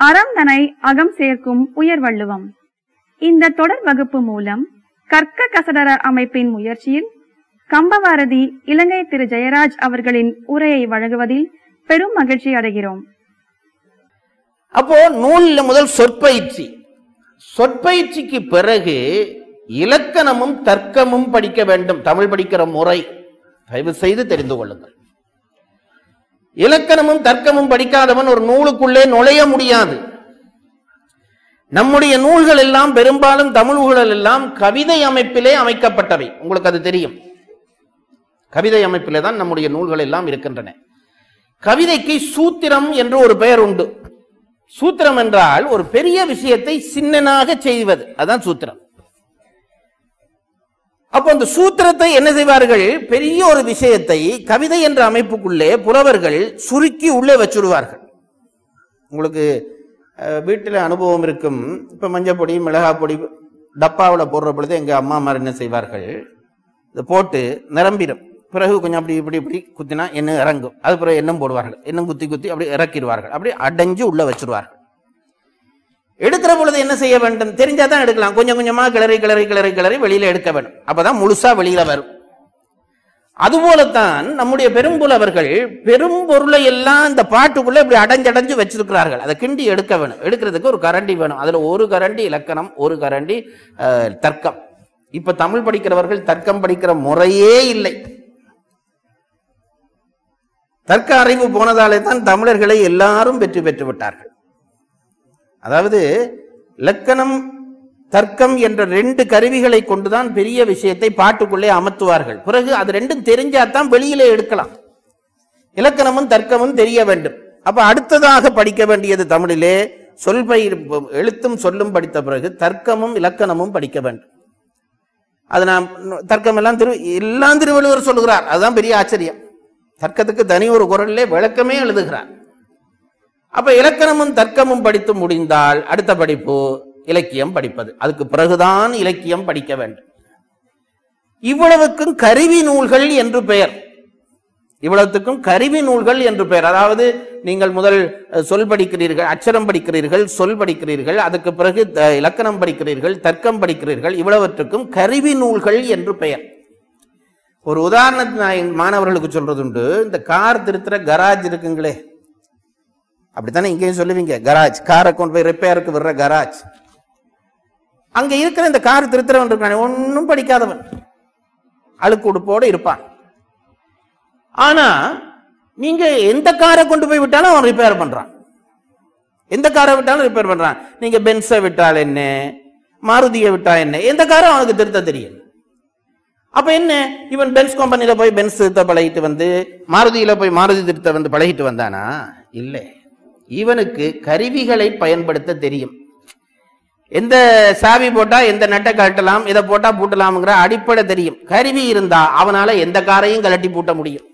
அறம் தனை அகம் சேர்க்கும் உயர்வள்ளுவம் இந்த தொடர் வகுப்பு மூலம் கற்க கசடர அமைப்பின் முயற்சியில் கம்பவாரதி இலங்கை திரு ஜெயராஜ் அவர்களின் உரையை வழங்குவதில் பெரும் மகிழ்ச்சி அடைகிறோம் அப்போ நூல்ல முதல் சொற்பயிற்சி சொற்பயிற்சிக்கு பிறகு இலக்கணமும் தர்க்கமும் படிக்க வேண்டும் தமிழ் படிக்கிற முறை தயவு செய்து தெரிந்து கொள்ளுங்கள் இலக்கணமும் தர்க்கமும் படிக்காதவன் ஒரு நூலுக்குள்ளே நுழைய முடியாது நம்முடைய நூல்கள் எல்லாம் பெரும்பாலும் தமிழ் நூல்கள் எல்லாம் கவிதை அமைப்பிலே அமைக்கப்பட்டவை உங்களுக்கு அது தெரியும் கவிதை அமைப்பிலே தான் நம்முடைய நூல்கள் எல்லாம் இருக்கின்றன கவிதைக்கு சூத்திரம் என்று ஒரு பெயர் உண்டு சூத்திரம் என்றால் ஒரு பெரிய விஷயத்தை சின்னனாக செய்வது அதான் சூத்திரம் அப்போ அந்த சூத்திரத்தை என்ன செய்வார்கள் பெரிய ஒரு விஷயத்தை கவிதை என்ற அமைப்புக்குள்ளே புலவர்கள் சுருக்கி உள்ளே வச்சுடுவார்கள் உங்களுக்கு அஹ், வீட்டில் அனுபவம் இருக்கும் இப்ப மஞ்சள் பொடி மிளகாய் பொடி டப்பாவில் போடுற பொழுது எங்க அம்மா அம்மா என்ன செய்வார்கள் இதை போட்டு நிரம்பிடும் பிறகு கொஞ்சம் அப்படி இப்படி இப்படி குத்தினா எண்ணெய் இறங்கும் அது பிறகு எண்ணெய் போடுவார்கள் எண்ணெய் குத்தி குத்தி அப்படி இறக்கிடுவார்கள் அப்படி அடைஞ்சு உள்ள வச்சிருவார்கள் எடுக்கிற பொழுது என்ன செய்ய வேண்டும் தெரிஞ்சா தான் எடுக்கலாம் கொஞ்சம் கொஞ்சமா கிளறி கிளறி கிளறி கிளறி வெளியில எடுக்க வேண்டும் அப்பதான் முழுசா வெளியில வரும் அதுபோலத்தான் நம்முடைய பெரும்புலவர்கள் பெரும் பொருளை எல்லாம் இந்த பாட்டுக்குள்ள இப்படி அடைஞ்சடைஞ்சு வச்சிருக்கிறார்கள் அதை கிண்டி எடுக்க வேணும் எடுக்கிறதுக்கு ஒரு கரண்டி வேணும் அதுல ஒரு கரண்டி இலக்கணம் ஒரு கரண்டி அஹ், தர்க்கம் இப்ப தமிழ் படிக்கிறவர்கள் தர்க்கம் படிக்கிற முறையே இல்லை தர்க்க அறிவு போனதாலே தான் தமிழர்களை எல்லாரும் வெற்றி பெற்று விட்டார்கள் அதாவது இலக்கணம் தர்க்கம் என்ற ரெண்டு கருவிகளை கொண்டுதான் பெரிய விஷயத்தை பாட்டுக்குள்ளே அமர்த்துவார்கள் பிறகு அது ரெண்டும் தெரிஞ்சாதான் வெளியிலே எடுக்கலாம் இலக்கணமும் தர்க்கமும் தெரிய வேண்டும் அப்ப அடுத்ததாக படிக்க வேண்டியது தமிழிலே சொல் பயிர் எழுத்தும் சொல்லும் படித்த பிறகு தர்க்கமும் இலக்கணமும் படிக்க வேண்டும் அது நான் தர்க்கம் எல்லாம் திரு எல்லாம் திருவள்ளுவர் சொல்லுகிறார் அதுதான் பெரிய ஆச்சரியம் தர்க்கத்துக்கு தனி ஒரு குரலிலே விளக்கமே எழுதுகிறார் அப்ப இலக்கணமும் தர்க்கமும் படித்து முடிந்தால் அடுத்த படிப்பு இலக்கியம் படிப்பது அதுக்கு பிறகுதான் இலக்கியம் படிக்க வேண்டும் இவ்வளவுக்கும் கருவி நூல்கள் என்று பெயர் இவ்வளவுக்கும் கருவி நூல்கள் என்று பெயர் அதாவது நீங்கள் முதல் அஹ், சொல் படிக்கிறீர்கள் அச்சரம் படிக்கிறீர்கள் சொல் படிக்கிறீர்கள் அதுக்கு பிறகு த- இலக்கணம் படிக்கிறீர்கள் தர்க்கம் படிக்கிறீர்கள் இவ்வளவற்றுக்கும் கருவி நூல்கள் என்று பெயர் ஒரு உதாரணத்தை நான் என் மாணவர்களுக்கு சொல்றதுண்டு இந்த கார் திருத்துற கராஜ் இருக்குங்களே அப்படித்தானே இங்கேயும் சொல்லுவீங்க கராஜ் காரை கொண்டு போய் ரிப்பேருக்கு விடுற கராஜ் அங்க இருக்கிற இந்த கார் திருத்துறவன் இருக்கானே ஒன்னும் படிக்காதவன் அழுக்கு உடுப்போடு இருப்பான் ஆனா நீங்க எந்த காரை கொண்டு போய் விட்டாலும் அவன் ரிப்பேர் பண்றான் எந்த காரை விட்டாலும் ரிப்பேர் பண்றான் நீங்க பென்ஸை விட்டால் என்ன மாருதியை விட்டா என்ன எந்த காரும் அவனுக்கு திருத்த தெரியும் அப்ப என்ன இவன் பென்ஸ் கம்பெனில போய் பென்ஸ் திருத்த பழகிட்டு வந்து மாருதியில போய் மாருதி திருத்த வந்து பழகிட்டு வந்தானா இல்லை இவனுக்கு கருவிகளை பயன்படுத்த தெரியும் எந்த சாவி போட்டா எந்த நட்டை கழட்டலாம் இதை போட்டா பூட்டலாம்ங்கிற அடிப்படை தெரியும் கருவி இருந்தா அவனால எந்த காரையும் கழட்டி பூட்ட முடியும்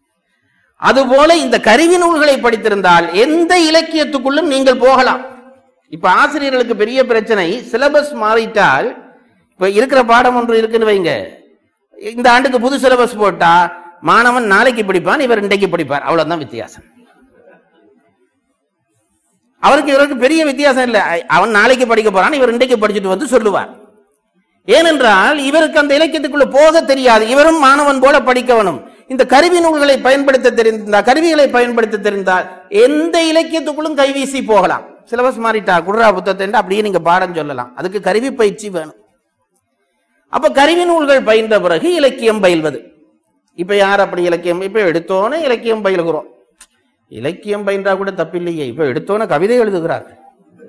அதுபோல இந்த கருவி நூல்களை படித்திருந்தால் எந்த இலக்கியத்துக்குள்ளும் நீங்கள் போகலாம் இப்ப ஆசிரியர்களுக்கு பெரிய பிரச்சனை சிலபஸ் மாறிட்டால் இப்ப இருக்கிற பாடம் ஒன்று இருக்குன்னு வைங்க இந்த ஆண்டுக்கு புது சிலபஸ் போட்டா மாணவன் நாளைக்கு படிப்பான் இவர் இன்றைக்கு படிப்பார் அவ்வளவுதான் வித்தியாசம் அவருக்கு இவருக்கு பெரிய வித்தியாசம் இல்லை அவன் நாளைக்கு படிக்க போறான் இவர் இன்றைக்கு படிச்சுட்டு வந்து சொல்லுவார் ஏனென்றால் இவருக்கு அந்த இலக்கியத்துக்குள்ள போக தெரியாது இவரும் மாணவன் போல படிக்கவனும் இந்த கருவி நூல்களை பயன்படுத்த தெரிந்தால் கருவிகளை பயன்படுத்த தெரிந்தால் எந்த இலக்கியத்துக்குள்ளும் கைவீசி போகலாம் சிலபஸ் மாறிட்டா குர்ரா புத்தத்தை அப்படியே நீங்க பாடம் சொல்லலாம் அதுக்கு கருவி பயிற்சி வேணும் அப்ப கருவி நூல்கள் பயின்ற பிறகு இலக்கியம் பயில்வது இப்ப யார் அப்படி இலக்கியம் இப்ப எடுத்தோன்னே இலக்கியம் பயிலுகிறோம் இலக்கியம் பயின்றா கூட தப்பில்லையே இப்ப எடுத்தோன்னே கவிதை எழுதுகிறார்கள்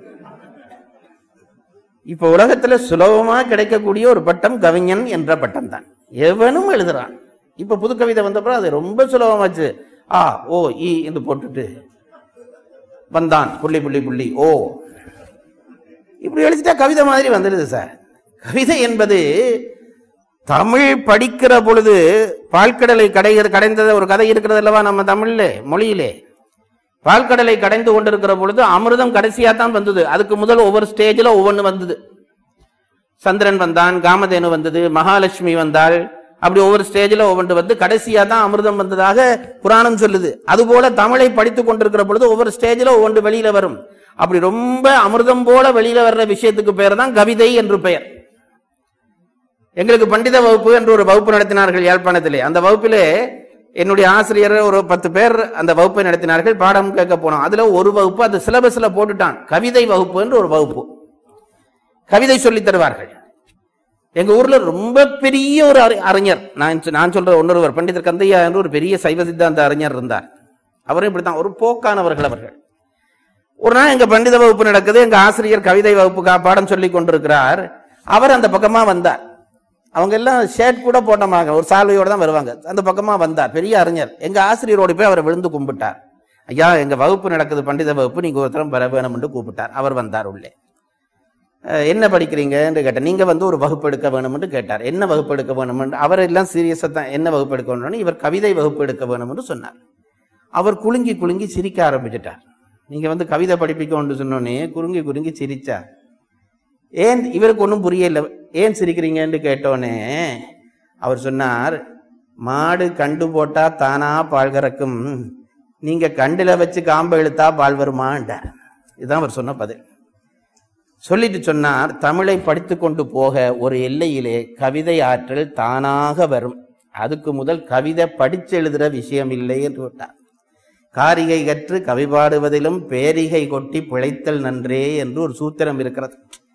இப்ப உலகத்துல சுலபமா கிடைக்கக்கூடிய ஒரு பட்டம் கவிஞன் என்ற பட்டம் தான் எவனும் எழுதுறான் இப்ப புது கவிதை வந்தப்பறம் அது ரொம்ப சுலபமாச்சு ஆ ஓ ஈ என்று போட்டுட்டு வந்தான் புள்ளி புள்ளி புள்ளி ஓ இப்படி எழுதிட்டா கவிதை மாதிரி வந்துடுது சார் கவிதை என்பது தமிழ் படிக்கிற பொழுது பால்கடலை கடைகிற கடைந்தது ஒரு கதை இருக்கிறது அல்லவா நம்ம தமிழ்ல மொழியிலே பால்கடலை கடைந்து கொண்டிருக்கிற பொழுது அமிர்தம் கடைசியா தான் வந்தது அதுக்கு முதல் ஒவ்வொரு ஸ்டேஜில் ஒவ்வொன்று வந்தது சந்திரன் வந்தான் காமதேனு வந்தது மகாலட்சுமி வந்தாள் அப்படி ஒவ்வொரு ஸ்டேஜில் ஒவ்வொன்று வந்து கடைசியா தான் அமிர்தம் வந்ததாக புராணம் சொல்லுது அதுபோல தமிழை படித்துக் கொண்டிருக்கிற பொழுது ஒவ்வொரு ஸ்டேஜில் ஒவ்வொன்று வெளியில வரும் அப்படி ரொம்ப அமிர்தம் போல வெளியில வர்ற விஷயத்துக்கு பெயர் தான் கவிதை என்று பெயர் எங்களுக்கு பண்டித வகுப்பு என்று ஒரு வகுப்பு நடத்தினார்கள் யாழ்ப்பாணத்திலே அந்த வகுப்பிலே என்னுடைய ஆசிரியர் ஒரு பத்து பேர் அந்த வகுப்பை நடத்தினார்கள் பாடம் கேட்க போனோம் அதுல ஒரு வகுப்பு அது சிலபஸ்ல போட்டுட்டான் கவிதை வகுப்பு என்று ஒரு வகுப்பு கவிதை சொல்லித் தருவார்கள் எங்க ஊர்ல ரொம்ப பெரிய ஒரு அறி- அறிஞர் நான் சொ- நான் சொல்ற ஒன்னொருவர் பண்டிதர் கந்தையா என்று ஒரு பெரிய சைவ சித்தாந்த அறிஞர் இருந்தார் அவரும் இப்படித்தான் ஒரு போக்கானவர்கள் அவர்கள் ஒரு நாள் எங்க பண்டித வகுப்பு நடக்குது எங்க ஆசிரியர் கவிதை வகுப்பு கா- பாடம் சொல்லி கொண்டிருக்கிறார் அவர் அந்த பக்கமா வந்தார் அவங்க எல்லாம் ஷர்ட் கூட போட்டமாங்க ஒரு சால்வையோட தான் வருவாங்க அந்த பக்கமா வந்தார் பெரிய அறிஞர் எங்க ஆசிரியரோட போய் அவரை விழுந்து கும்பிட்டார் ஐயா எங்க வகுப்பு நடக்குது பண்டித வகுப்பு நீங்க ஒருத்தரம் வர வேணும் என்று கூப்பிட்டார் அவர் வந்தார் உள்ளே அஹ், என்ன படிக்கிறீங்கன்னு கேட்டேன் நீங்க வந்து ஒரு வகுப்பு எடுக்க வேணும்னு கேட்டார் என்ன வகுப்பு எடுக்க வேணும் அவர் எல்லாம் சீரியஸா தான் என்ன வகுப்பு எடுக்க வேணும்னு இவர் கவிதை வகுப்பு எடுக்க வேணும்னு சொன்னார் அவர் குலுங்கி குலுங்கி சிரிக்க ஆரம்பிச்சிட்டார் நீங்க வந்து கவிதை படிப்பிக்கணும்னு சொன்னோன்னே குலுங்கி குலுங்கி சிரிச்சார் ஏன் இவருக்கு ஒன்றும் புரியல ஏன் சிரிக்கிறீங்கன்னு கேட்டோன்னே அவர் சொன்னார் மாடு கண்டு போட்டா தானா பால் கறக்கும் நீங்க கண்டுல வச்சு காம்ப இழுத்தா பால் வருமாண்டார் இதுதான் அவர் சொன்ன பதில் சொல்லிட்டு சொன்னார் தமிழை படித்து கொண்டு போக ஒரு எல்லையிலே கவிதை ஆற்றல் தானாக வரும் அதுக்கு முதல் கவிதை படிச்சு எழுதுற விஷயம் இல்லை என்று விட்டார் காரிகை கற்று கவி பாடுவதிலும் பேரிகை கொட்டி பிழைத்தல் நன்றே என்று ஒரு சூத்திரம் இருக்கிறது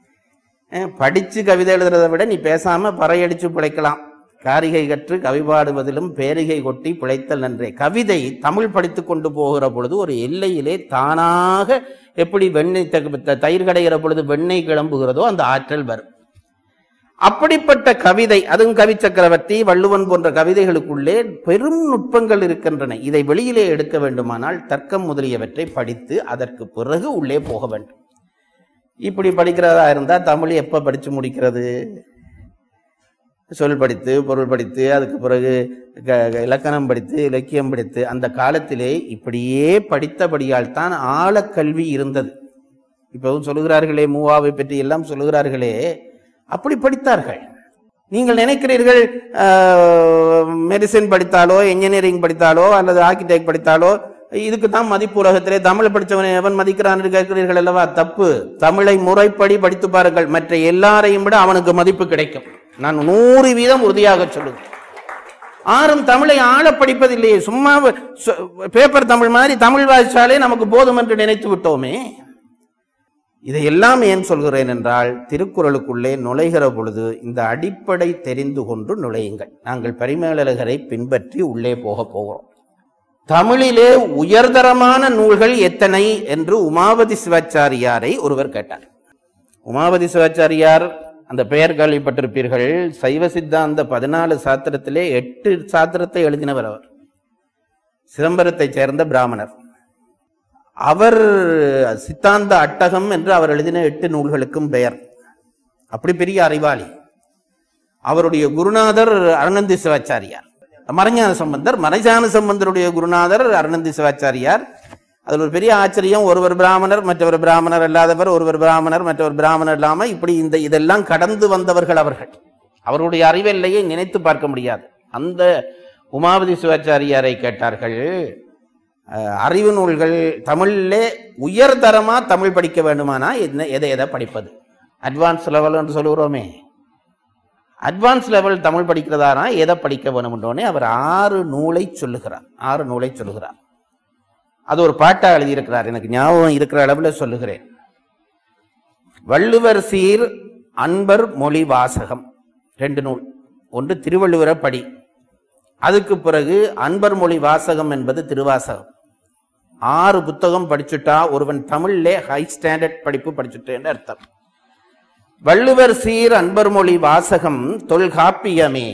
அஹ் படிச்சு கவிதை எழுதுறதை விட நீ பேசாம பறையடிச்சு பிழைக்கலாம் காரிகை கற்று கவி பாடுவதிலும் பேரிகை கொட்டி பிழைத்தல் நன்றே கவிதை தமிழ் படித்து கொண்டு போகிற பொழுது ஒரு எல்லையிலே தானாக எப்படி வெண்ணெய் த- த- தயிர் கடைகிற பொழுது வெண்ணெய் கிளம்புகிறதோ அந்த ஆற்றல் வரும் அப்படிப்பட்ட கவிதை அதுவும் கவி சக்கரவர்த்தி வள்ளுவன் போன்ற கவிதைகளுக்குள்ளே பெரும் நுட்பங்கள் இருக்கின்றன இதை வெளியிலே எடுக்க வேண்டுமானால் தர்க்கம் முதலியவற்றை படித்து அதற்கு பிறகு உள்ளே போக வேண்டும் இப்படி படிக்கிறதா இருந்தா தமிழ் எப்ப படிச்சு முடிக்கிறது சொல் படித்து பொருள் படித்து அதுக்கு பிறகு க- க- இலக்கணம் படித்து இலக்கியம் படித்து அந்த காலத்திலே இப்படியே படித்தபடியால் தான் ஆழக்கல்வி இருந்தது இப்பவும் சொல்லுகிறார்களே மூவாவை பற்றி எல்லாம் சொல்லுகிறார்களே அப்படி படித்தார்கள் நீங்கள் நினைக்கிறீர்கள் மெடிசின் படித்தாலோ இன்ஜினியரிங் படித்தாலோ அல்லது ஆர்கிடெக்ட் படித்தாலோ இதுக்கு தான் மதிப்பு உலகத்திலே தமிழ் படித்தவனை எவன் மதிக்கிறான் என்று கேட்கிறீர்கள் அல்லவா தப்பு தமிழை முறைப்படி படித்து பாருங்கள் மற்ற எல்லாரையும் விட அவனுக்கு மதிப்பு கிடைக்கும் நான் நூறு வீதம் உறுதியாக சொல்லுவேன் ஆரும் தமிழை ஆழ படிப்பதில்லையே சும்மா சொ- பேப்பர் தமிழ் மாதிரி தமிழ் வாசிச்சாலே நமக்கு போதும் என்று நினைத்து விட்டோமே இதையெல்லாம் ஏன் சொல்கிறேன் என்றால் திருக்குறளுக்குள்ளே நுழைகிற பொழுது இந்த அடிப்படை தெரிந்து கொண்டு நுழையுங்கள் நாங்கள் பரிமேலழகரை பின்பற்றி உள்ளே போக போகிறோம் தமிழிலே உயர்தரமான நூல்கள் எத்தனை என்று உமாபதி சிவாச்சாரியாரை ஒருவர் கேட்டார் உமாபதி சிவாச்சாரியார் அந்த பெயர் கேள்விப்பட்டிருப்பீர்கள் சைவ சித்தாந்த பதினாலு சாத்திரத்திலே எட்டு சாத்திரத்தை எழுதினவர் அவர் சிதம்பரத்தைச் சேர்ந்த பிராமணர் அவர் சித்தாந்த அட்டகம் என்று அவர் எழுதின எட்டு நூல்களுக்கும் பெயர் அப்படி பெரிய அறிவாளி அவருடைய குருநாதர் அருணந்தி சிவாச்சாரியார் மறைஞான சம்பந்தர் மறைஞான சம்பந்தருடைய குருநாதர் அருணந்தி சிவாச்சாரியார் அதில் ஒரு பெரிய ஆச்சரியம் ஒருவர் பிராமணர் மற்றவர் பிராமணர் அல்லாதவர் ஒருவர் பிராமணர் மற்றவர் பிராமணர் இல்லாம இப்படி இந்த இதெல்லாம் கடந்து வந்தவர்கள் அவர்கள் அவருடைய அறிவெல்லையை நினைத்து பார்க்க முடியாது அந்த உமாபதி சிவாச்சாரியாரை கேட்டார்கள் அஹ், அறிவு நூல்கள் தமிழிலே உயர்தரமா தமிழ் படிக்க வேண்டுமானா என்ன எதை எதை படிப்பது அட்வான்ஸ் லெவல் என்று சொல்லுகிறோமே அட்வான்ஸ் லெவல் தமிழ் படிக்கிறதானா எதை படிக்க வேணும்ன்றோனே அவர் ஆறு நூலை சொல்லுகிறார் ஆறு நூலை சொல்லுகிறார் அது ஒரு பாட்டா எழுதியிருக்கிறார் எனக்கு ஞாபகம் இருக்கிற அளவில் சொல்லுகிறேன் வள்ளுவர் சீர் அன்பர் மொழி வாசகம் ரெண்டு நூல் ஒன்று திருவள்ளுவர படி அதுக்கு பிறகு அன்பர் மொழி வாசகம் என்பது திருவாசகம் ஆறு புத்தகம் படிச்சுட்டா ஒருவன் தமிழ்லே ஹை ஸ்டாண்டர்ட் படிப்பு படிச்சுட்டேன்னு அர்த்தம் வள்ளுவர் சீர் அன்பர் மொழி வாசகம் தொல்காப்பியமே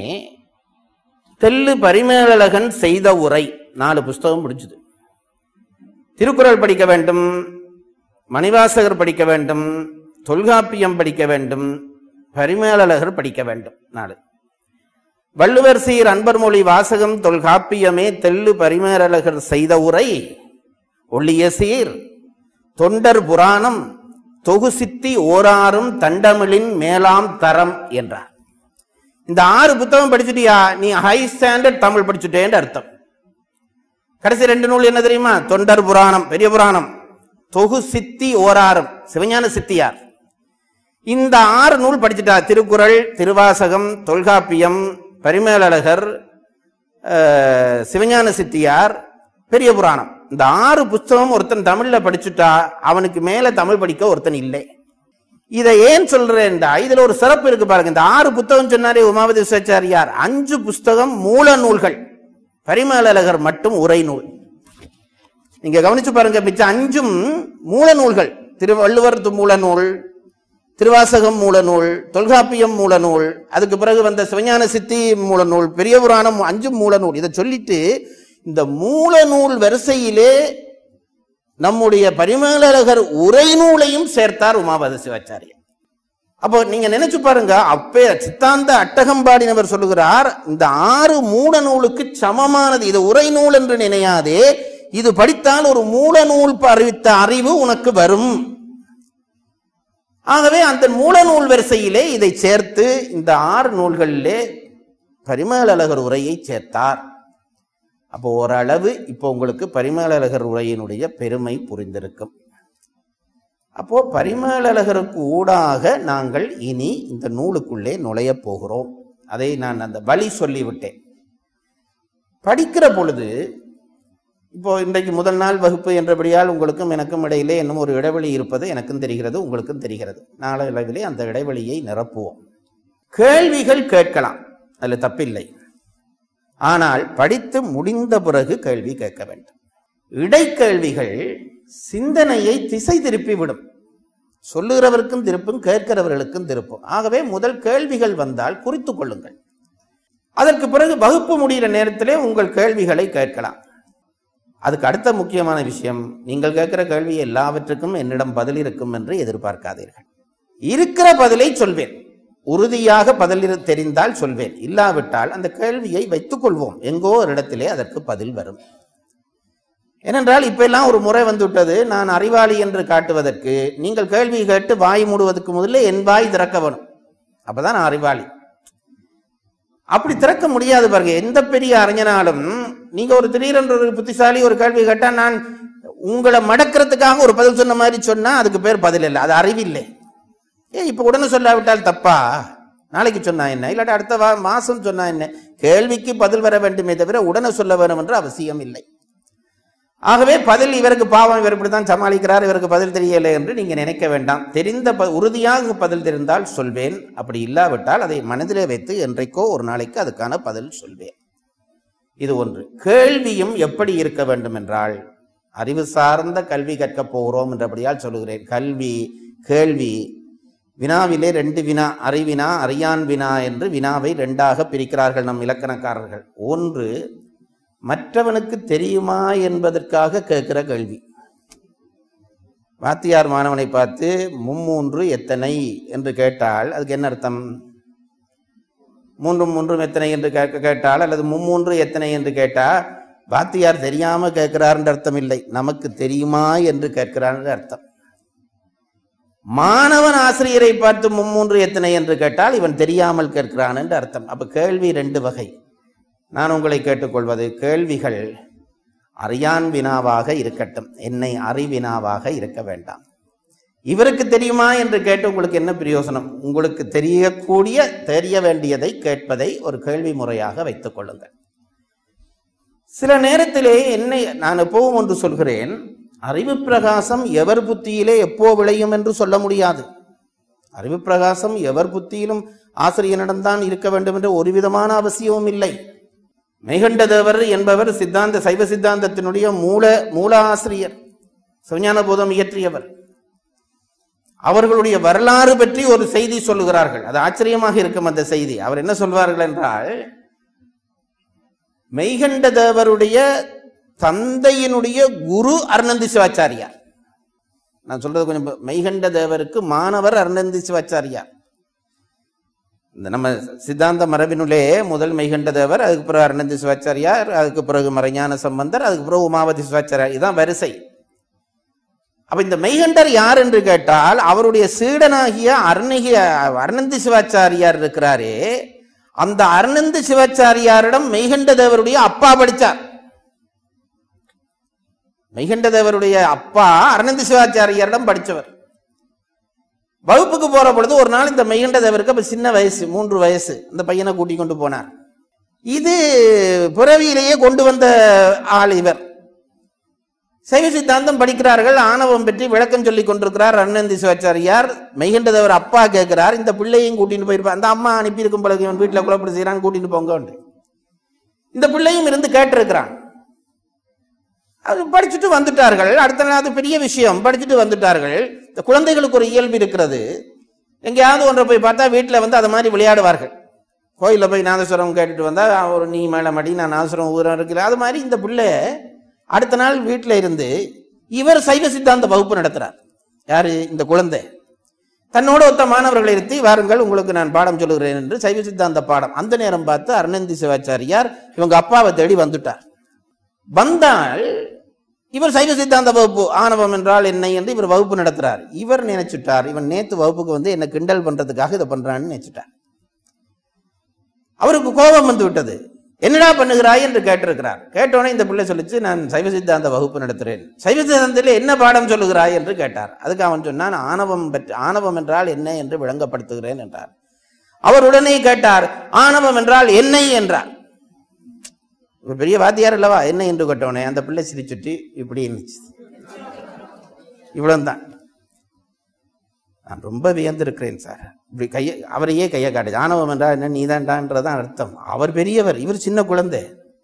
தெல்லு பரிமேலழகன் செய்த உரை நாலு புஸ்தகம் முடிஞ்சது திருக்குறள் படிக்க வேண்டும் மணிவாசகர் படிக்க வேண்டும் தொல்காப்பியம் படிக்க வேண்டும் பரிமேலழகர் படிக்க வேண்டும் நாலு வள்ளுவர் சீர் அன்பர் மொழி வாசகம் தொல்காப்பியமே தெல்லு பரிமேலழகர் செய்த உரை ஒள்ளிய சீர் தொண்டர் புராணம் தொகுசித்தி ஓராறும் தண்டமிழின் மேலாம் தரம் என்றார் இந்த ஆறு புத்தகம் படிச்சுட்டியா நீ ஹை ஸ்டாண்டர்ட் தமிழ் படிச்சுட்டேன்னு அர்த்தம் கடைசி ரெண்டு நூல் என்ன தெரியுமா தொண்டர் புராணம் பெரிய புராணம் தொகு சித்தி ஓராரம் சிவஞான சித்தியார் இந்த ஆறு நூல் படிச்சுட்டா திருக்குறள் திருவாசகம் தொல்காப்பியம் பரிமேலழகர் அஹ், சிவஞான சித்தியார் பெரிய புராணம் இந்த ஆறு புஸ்தகம் ஒருத்தன் தமிழ்ல படிச்சுட்டா அவனுக்கு மேல தமிழ் படிக்க ஒருத்தன் இல்லை இதை ஏன் சொல்றேன்டா இதுல ஒரு சிறப்பு இருக்கு பாருங்க இந்த ஆறு புத்தகம் சொன்னாரே உமாபதி சிவாச்சாரியார் அஞ்சு புஸ்தகம் மூல நூல்கள் பரிமேலழகர் மட்டும் உரை நூல் நீங்க கவனிச்சு பாருங்க மிச்சம் அஞ்சும் மூல நூல்கள் திருவள்ளுவர் து- மூல நூல் திருவாசகம் மூல நூல் தொல்காப்பியம் மூல நூல் அதுக்கு பிறகு வந்த சிவஞான சித்தி மூல நூல் பெரிய புராணம் அஞ்சும் மூல நூல் இதை சொல்லிட்டு இந்த மூல நூல் வரிசையிலே நம்முடைய பரிமேலழகர் உரை நூலையும் சேர்த்தார் உமாபத சிவாச்சாரியர் அப்போ நீங்க நினைச்சு பாருங்க அப்பே சித்தாந்த அட்டகம்பாடினவர் சொல்லுகிறார் இந்த ஆறு மூல நூலுக்கு சமமானது இது உரை நூல் என்று நினையாதே இது படித்தால் ஒரு மூல நூல் அறிவித்த அறிவு உனக்கு வரும் ஆகவே அந்த மூல நூல் வரிசையிலே இதை சேர்த்து இந்த ஆறு நூல்களிலே பரிமேலழகர் உரையை சேர்த்தார் அப்போ ஓரளவு இப்போ உங்களுக்கு பரிமேலழகர் உரையினுடைய பெருமை புரிந்திருக்கும் அப்போ பரிமேலழகருக்கு ஊடாக நாங்கள் இனி இந்த நூலுக்குள்ளே நுழையப் போகிறோம் அதை நான் அந்த வழி சொல்லிவிட்டேன் படிக்கிற பொழுது இப்போ இன்றைக்கு முதல் நாள் வகுப்பு என்றபடியால் உங்களுக்கும் எனக்கும் இடையிலே இன்னும் ஒரு இடைவெளி இருப்பது எனக்கும் தெரிகிறது உங்களுக்கும் தெரிகிறது நாளடைவிலே அந்த இடைவெளியை நிரப்புவோம் கேள்விகள் கேட்கலாம் அதில் தப்பில்லை ஆனால் படித்து முடிந்த பிறகு கேள்வி கேட்க வேண்டும் இடைக்கேள்விகள் சிந்தனையை திசை திருப்பி விடும் சொல்லுகிறவருக்கும் திருப்பும் கேட்கிறவர்களுக்கும் திருப்பும் ஆகவே முதல் கேள்விகள் வந்தால் குறித்துக் கொள்ளுங்கள் அதற்கு பிறகு வகுப்பு முடிகிற நேரத்திலே உங்கள் கேள்விகளை கேட்கலாம் அதுக்கு அடுத்த முக்கியமான விஷயம் நீங்கள் கேட்கிற கேள்வி எல்லாவற்றுக்கும் என்னிடம் பதில் இருக்கும் என்று எதிர்பார்க்காதீர்கள் இருக்கிற பதிலை சொல்வேன் உறுதியாக பதில் இரு- தெரிந்தால் சொல்வேன் இல்லாவிட்டால் அந்த கேள்வியை வைத்துக் கொள்வோம் எங்கோ ஒரு இடத்திலே அதற்கு பதில் வரும் ஏனென்றால் இப்ப எல்லாம் ஒரு முறை வந்துவிட்டது நான் அறிவாளி என்று காட்டுவதற்கு நீங்கள் கேள்வி கேட்டு வாய் மூடுவதற்கு முதல்ல என் வாய் திறக்க வேணும் அப்பதான் நான் அறிவாளி அப்படி திறக்க முடியாது பாருங்க எந்த பெரிய அறிஞனாலும் நீங்க ஒரு திடீரென்று ஒரு புத்திசாலி ஒரு கேள்வி கேட்டா நான் உங்களை மடக்கிறதுக்காக ஒரு பதில் சொன்ன மாதிரி சொன்னா அதுக்கு பேர் பதில் இல்லை அது அறிவில்லை ஏ இப்ப உடனே சொல்லாவிட்டால் தப்பா நாளைக்கு சொன்னா என்ன இல்லாட்டி அடுத்த வா மாசம் சொன்னா என்ன கேள்விக்கு பதில் வர வேண்டுமே தவிர உடனே சொல்ல வேண்டும் என்று அவசியம் இல்லை ஆகவே பதில் இவருக்கு பாவம் இவர் இப்படித்தான் சமாளிக்கிறார் இவருக்கு பதில் தெரியலை என்று நீங்க நினைக்க வேண்டாம் தெரிந்த ப- உறுதியாக பதில் தெரிந்தால் சொல்வேன் அப்படி இல்லாவிட்டால் அதை மனதிலே வைத்து என்றைக்கோ ஒரு நாளைக்கு அதுக்கான பதில் சொல்வேன் இது ஒன்று கேள்வியும் எப்படி இருக்க வேண்டும் என்றால் அறிவு சார்ந்த கல்வி கற்கப் போகிறோம் என்றபடியால் சொல்லுகிறேன் கல்வி கேள்வி வினாவிலே ரெண்டு வினா அறிவினா அறியான் வினா என்று வினாவை ரெண்டாக பிரிக்கிறார்கள் நம் இலக்கணக்காரர்கள் ஒன்று மற்றவனுக்கு தெரியுமா என்பதற்காக கேட்கிற கேள்வி வாத்தியார் மாணவனை பார்த்து மும்மூன்று எத்தனை என்று கேட்டால் அதுக்கு என்ன அர்த்தம் மூன்றும் மூன்றும் எத்தனை என்று கேட்க கேட்டால் அல்லது மும்மூன்று எத்தனை என்று கேட்டா வாத்தியார் தெரியாம கேட்கிறார்ன்ற அர்த்தம் இல்லை நமக்கு தெரியுமா என்று கேட்கிறார் அர்த்தம் மாணவன் ஆசிரியரை பார்த்து மும்மூன்று எத்தனை என்று கேட்டால் இவன் தெரியாமல் கேட்கிறான் என்று அர்த்தம் அப்ப கேள்வி ரெண்டு வகை நான் உங்களை கேட்டுக்கொள்வது கேள்விகள் அறியான் வினாவாக இருக்கட்டும் என்னை அறிவினாவாக இருக்க வேண்டாம் இவருக்கு தெரியுமா என்று கேட்டு உங்களுக்கு என்ன பிரயோசனம் உங்களுக்கு தெரியக்கூடிய தெரிய வேண்டியதை கேட்பதை ஒரு கேள்வி முறையாக வைத்துக் கொள்ளுங்கள் சில நேரத்திலே என்னை நான் எப்பவும் ஒன்று சொல்கிறேன் அறிவு பிரகாசம் எவர் புத்தியிலே எப்போ விளையும் என்று சொல்ல முடியாது அறிவு பிரகாசம் எவர் புத்தியிலும் ஆசிரியனிடம்தான் இருக்க வேண்டும் என்ற ஒரு விதமான அவசியமும் இல்லை மெய்கண்டதேவர் என்பவர் சித்தாந்த சைவ சித்தாந்தத்தினுடைய மூல மூல ஆசிரியர் சிவஞான போதம் இயற்றியவர் அவர்களுடைய வரலாறு பற்றி ஒரு செய்தி சொல்லுகிறார்கள் அது ஆச்சரியமாக இருக்கும் அந்த செய்தி அவர் என்ன சொல்வார்கள் என்றால் மெய்கண்ட தேவருடைய தந்தையினுடைய குரு அருணந்தி சிவாச்சாரியார் நான் சொல்றது கொஞ்சம் ப- மெய்கண்ட தேவருக்கு மாணவர் அருணந்தி சிவாச்சாரியார் இந்த நம்ம சித்தாந்த மரபினுள்ளே முதல் மெய்கண்ட தேவர் அதுக்கு பிறகு அருணந்தி சிவாச்சாரியார் அதுக்கு பிறகு மறைஞான சம்பந்தர் அதுக்கு பிறகு உமாவதி சிவாச்சாரியார் இதுதான் வரிசை அப்ப இந்த மெய்கண்டர் யார் என்று கேட்டால் அவருடைய சீடனாகிய அருணகிய அருணந்தி சிவாச்சாரியார் இருக்கிறாரே அந்த அருணந்து சிவாச்சாரியாரிடம் மெய்கண்ட தேவருடைய அப்பா படிச்சார் மெய்கண்ட தேவருடைய அப்பா அருணந்து சிவாச்சாரியாரிடம் படிச்சவர் வகுப்புக்கு போற பொழுது ஒரு நாள் இந்த மெய்கண்ட தேவருக்கு அப்ப சின்ன வயசு மூன்று வயசு இந்த பையனை கூட்டி கொண்டு போனார் இது பிறவியிலேயே கொண்டு வந்த ஆள் இவர் சைவ சித்தாந்தம் படிக்கிறார்கள் ஆணவம் பற்றி விளக்கம் சொல்லி கொண்டிருக்கிறார் அருணந்தி சிவாச்சாரியார் மெய்கண்டதவர் அப்பா கேட்கிறார் இந்த பிள்ளையும் கூட்டிட்டு போயிருப்பார் அந்த அம்மா அனுப்பி இருக்கும் பிறகு இவன் வீட்டில் குழப்படி செய்யறான் கூட்டிட்டு போங்க இந்த பிள்ளையும் இருந்து கேட்டிருக்கிறான் அது படிச்சுட்டு வந்துட்டார்கள் அடுத்த நாள் அது பெரிய விஷயம் படிச்சுட்டு வந்துட்டார்கள் இந்த குழந்தைகளுக்கு ஒரு இயல்பு இருக்கிறது எங்கேயாவது ஒன்றை போய் பார்த்தா வீட்டில் வந்து அது மாதிரி விளையாடுவார்கள் கோயிலில் போய் நாதஸ்வரம் கேட்டுட்டு வந்தா ஒரு நீ மேலே மடி நான் நாதஸ்வரம் ஊரம் இருக்கிறேன் அது மாதிரி இந்த பிள்ளை அடுத்த நாள் வீட்டில் இருந்து இவர் சைவ சித்தாந்த வகுப்பு நடத்துறார் யாரு இந்த குழந்தை தன்னோட ஒத்த மாணவர்களை இருத்தி வாருங்கள் உங்களுக்கு நான் பாடம் சொல்லுகிறேன் என்று சைவ சித்தாந்த பாடம் அந்த நேரம் பார்த்து அருணந்தி சிவாச்சாரியார் இவங்க அப்பாவை தேடி வந்துட்டார் வந்தால் இவர் சைவ சித்தாந்த வகுப்பு ஆணவம் என்றால் என்ன என்று இவர் வகுப்பு நடத்துறார் இவர் நினைச்சுட்டார் இவன் நேத்து வகுப்புக்கு வந்து என்ன கிண்டல் பண்றதுக்காக இதை பண்றான்னு நினைச்சுட்டார் அவருக்கு கோபம் வந்து விட்டது என்னடா பண்ணுகிறாய் என்று கேட்டிருக்கிறார் கேட்டோன்னே இந்த பிள்ளை சொல்லிச்சு நான் சைவ சித்தாந்த வகுப்பு நடத்துகிறேன் சைவ சித்தாந்தத்தில் என்ன பாடம் சொல்லுகிறாய் என்று கேட்டார் அதுக்கு அவன் சொன்னான் ஆணவம் பற்றி ஆணவம் என்றால் என்ன என்று விளங்கப்படுத்துகிறேன் என்றார் அவர் உடனே கேட்டார் ஆணவம் என்றால் என்னை என்றார் இவர் பெரிய வாத்தியார் அல்லவா என்ன என்று கேட்டோனே அந்த பிள்ளை சிரிச்சுட்டு இப்படி இருந்துச்சு இவ்வளவுதான் நான் ரொம்ப வியந்திருக்கிறேன் சார் இப்படி கையை அவரையே கையை காட்டுது ஆணவம் என்றால் என்ன நீதான்டான்றதான் அர்த்தம் அவர் பெரியவர் இவர் சின்ன குழந்தை